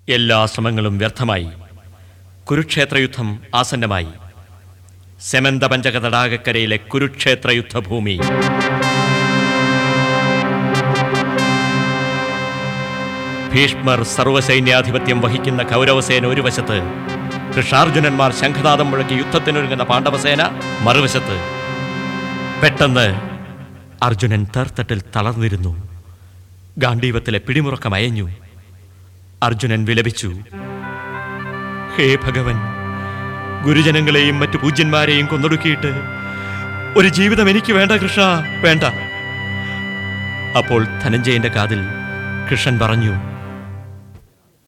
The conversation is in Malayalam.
എല്ലാ ശ്രമങ്ങളും വ്യർത്ഥമായി കുരുക്ഷേത്ര യുദ്ധം ആസന്നമായി സെമന്ത പഞ്ചക തടാകക്കരയിലെ കുരുക്ഷേത്ര യുദ്ധഭൂമി ഭീഷ്മർ സർവ്വസൈന്യാധിപത്യം വഹിക്കുന്ന കൗരവസേന ഒരു വശത്ത് കൃഷ്ണാർജുനന്മാർ ശംഖനാദം മുഴക്കി യുദ്ധത്തിനൊരുങ്ങുന്ന പാണ്ഡവസേന മറുവശത്ത് പെട്ടെന്ന് അർജുനൻ തേർത്തട്ടിൽ തളർന്നിരുന്നു ഗാന്ധീവത്തിലെ പിടിമുറക്കം അയഞ്ഞു അർജുനൻ വിലപിച്ചു ഹേ ഭഗവൻ ഗുരുജനങ്ങളെയും മറ്റു പൂജ്യന്മാരെയും കൊന്നൊടുക്കിയിട്ട് ഒരു ജീവിതം എനിക്ക് വേണ്ട കൃഷ്ണ വേണ്ട അപ്പോൾ ധനഞ്ജയന്റെ കാതിൽ കൃഷ്ണൻ പറഞ്ഞു